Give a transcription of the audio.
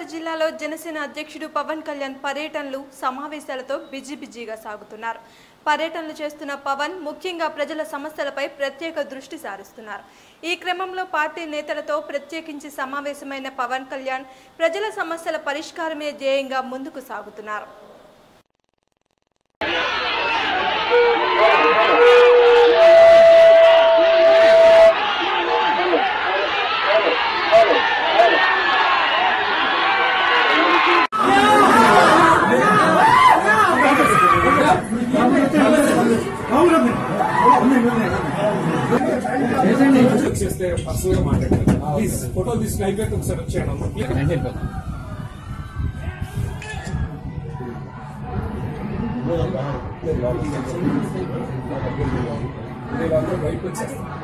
జిల్లాలో జనసేన అధ్యక్షుడు పవన్ కళ్యాణ్ పర్యటనలు సమావేశాలతో బిజీ బిజీగా సాగుతున్నారు పర్యటనలు చేస్తున్న పవన్ ముఖ్యంగా ప్రజల సమస్యలపై ప్రత్యేక దృష్టి సారిస్తున్నారు ఈ క్రమంలో పార్టీ నేతలతో ప్రత్యేకించి సమావేశమైన పవన్ కళ్యాణ్ ప్రజల సమస్యల పరిష్కారమే ధ్యేయంగా ముందుకు సాగుతున్నారు చేస్తే పర్సనల్ గా మాట్లాడతాను ప్లీజ్ ఫోటో తీసి లైవ్ అయితే ఒకసారి వచ్చాను బయటకు వచ్చేస్తాను